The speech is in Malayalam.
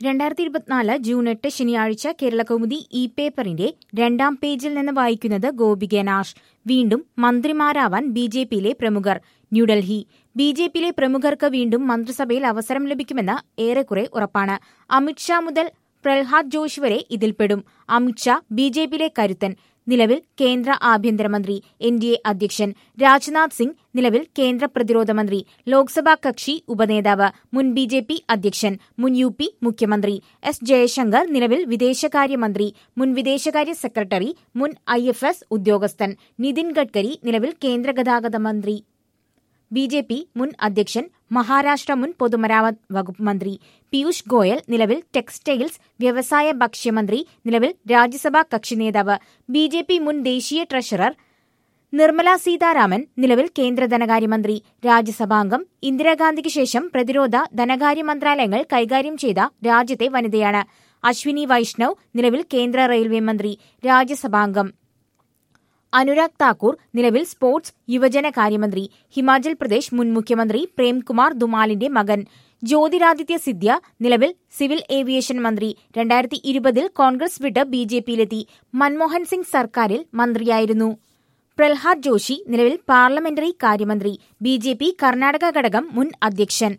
രണ്ടായിരത്തി ഇരുപത്തിനാല് ജൂൺ എട്ട് ശനിയാഴ്ച കേരളകൗമുദി ഇ പേപ്പറിന്റെ രണ്ടാം പേജിൽ നിന്ന് വായിക്കുന്നത് ഗോപിക നാഷ് വീണ്ടും മന്ത്രിമാരാവാൻ ബി ജെ പിയിലെ പ്രമുഖർ ന്യൂഡൽഹി ബി ജെ പിയിലെ പ്രമുഖർക്ക് വീണ്ടും മന്ത്രിസഭയിൽ അവസരം ലഭിക്കുമെന്ന് ഏറെക്കുറെ ഉറപ്പാണ് അമിത്ഷാ മുതൽ പ്രഹ്ലാദ് ജോഷി വരെ ഇതിൽപ്പെടും അമിത്ഷാ ബി ജെ പിയിലെ കരുത്തൻ നിലവിൽ കേന്ദ്ര ആഭ്യന്തരമന്ത്രി എൻ ഡി എ അധ്യക്ഷൻ രാജ്നാഥ് സിംഗ് നിലവിൽ കേന്ദ്ര പ്രതിരോധ മന്ത്രി ലോക്സഭാ കക്ഷി ഉപനേതാവ് മുൻ ബി ജെ പി അധ്യക്ഷൻ മുൻ യു പി മുഖ്യമന്ത്രി എസ് ജയശങ്കർ നിലവിൽ വിദേശകാര്യമന്ത്രി മുൻ വിദേശകാര്യ സെക്രട്ടറി മുൻ ഐ എഫ് എസ് ഉദ്യോഗസ്ഥൻ നിതിൻ ഗഡ്കരി നിലവിൽ കേന്ദ്ര ഗതാഗത മന്ത്രി ബി ജെ പി മുൻ അധ്യക്ഷൻ മഹാരാഷ്ട്ര മുൻ പൊതുമരാമത്ത് വകുപ്പ് മന്ത്രി പീയൂഷ് ഗോയൽ നിലവിൽ ടെക്സ്റ്റൈൽസ് വ്യവസായ ഭക്ഷ്യമന്ത്രി നിലവിൽ രാജ്യസഭാ കക്ഷി നേതാവ് ബി ജെ പി മുൻ ദേശീയ ട്രഷറർ നിർമ്മല സീതാരാമൻ നിലവിൽ കേന്ദ്ര ധനകാര്യമന്ത്രി രാജ്യസഭാംഗം ഇന്ദിരാഗാന്ധിക്ക് ശേഷം പ്രതിരോധ ധനകാര്യ മന്ത്രാലയങ്ങൾ കൈകാര്യം ചെയ്ത രാജ്യത്തെ വനിതയാണ് അശ്വിനി വൈഷ്ണവ് നിലവിൽ കേന്ദ്ര റെയിൽവേ മന്ത്രി രാജ്യസഭാംഗം അനുരാഗ് താക്കൂർ നിലവിൽ സ്പോർട്സ് യുവജന കാര്യമന്ത്രി ഹിമാചൽ പ്രദേശ് മുൻ മുഖ്യമന്ത്രി പ്രേംകുമാർ ദുമാലിന്റെ മകൻ ജ്യോതിരാദിത്യ സിദ്ധ്യ നിലവിൽ സിവിൽ ഏവിയേഷൻ മന്ത്രി രണ്ടായിരത്തി ഇരുപതിൽ കോൺഗ്രസ് വിട്ട് ബി ജെ പിയിലെത്തി മൻമോഹൻ സിംഗ് സർക്കാരിൽ മന്ത്രിയായിരുന്നു പ്രഹ്ലാദ് ജോഷി നിലവിൽ പാർലമെന്ററി കാര്യമന്ത്രി ബി ജെ പി കർണാടക ഘടകം മുൻ അധ്യക്ഷൻ